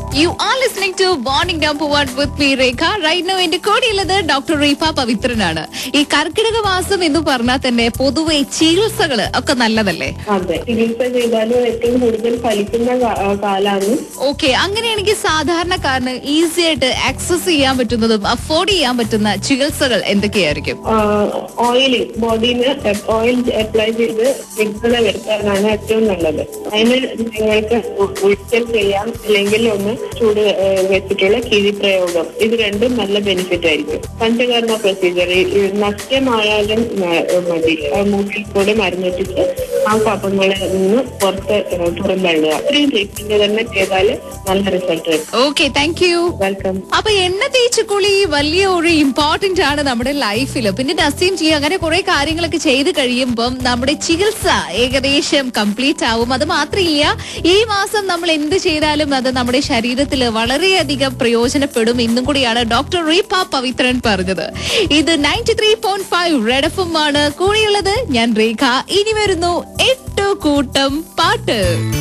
U are listening to morning number one with me Rekha right no എന്റെ കൂടെയുള്ളത് doctor റീഫ പവിത്രനാണ് ഈ കർക്കിടക മാസം എന്ന് പറഞ്ഞാൽ തന്നെ പൊതുവെ ചികിത്സകള് ഒക്കെ നല്ലതല്ലേ അതെ ചികിത്സ ചെയ്താലും ഏറ്റവും കൂടുതൽ ഫലിക്കുന്ന കാ- ആ, കാലാണ് ഓക്കെ അങ്ങനെയാണെങ്കിൽ സാധാരണക്കാരന് ഈസി ആയിട്ട് ആക്സസ് ചെയ്യാൻ പറ്റുന്നതും അഫോർഡ് ചെയ്യാൻ പറ്റുന്ന ചികിത്സകൾ എന്തൊക്കെയായിരിക്കും ഓയിലിംഗ് ബോഡിന് ഓയിൽ അപ്ലൈ ചെയ്ത് വ്യക്തത വരുത്താനാണ് ഏറ്റവും നല്ലത് അതിന് നിങ്ങൾക്ക് ഉ- ഒഴിക്കൽ ചെയ്യാം അല്ലെങ്കിൽ ഒന്ന് ചൂട് ആ, വെച്ചിട്ടുള്ള കിഴിപ്രയോഗം ഇത് രണ്ടും നല്ല ബെനിഫിറ്റ് ആയിരിക്കും പഞ്ചകർമ്മ പ്രൊസീജിയർ നഷ്ടമായാലും മ- മതി ആ മൂക്കിൽ കൂടെ മരുന്നിട്ടിട്ട് ആ കഫങ്ങളിൽ നിന്ന് പുറത്ത് പുറന്തള്ളുക ഇത്രയും ട്രീറ്റ്മെന്റ് തന്നെ ചെയ്താൽ നല്ല റിസൾട്ട് വരും ഓക്കെ താങ്ക് യു വെൽക്കം അപ്പൊ എണ്ണ തേച്ച് കുളി വലിയ ഒരു ഇമ്പോർട്ടന്റ് ആണ് നമ്മുടെ ലൈഫിൽ പിന്നെ നസീം ചെയ്യും അങ്ങനെ കുറെ കാര്യങ്ങളൊക്കെ ചെയ്ത് കഴിയുമ്പം നമ്മുടെ ചികിത്സ ഏകദേശം കംപ്ലീറ്റ് ആവും അത് മാത്രമില്ല ഈ മാസം നമ്മൾ എന്ത് ചെയ്താലും അത് നമ്മുടെ ശരീരത്തിൽ വളരെയധികം പ്രയോജനപ്പെടും ഇന്നും കൂടിയാണ് ഡോക്ടർ റീപ പവിത്രൻ പറഞ്ഞത് ഇത് ninety three point five red F ആണ് കൂടെയുള്ളത് ഞാൻ രേഖ ഇനി വരുന്നു എട്ട് കൂട്ടം പാട്ട്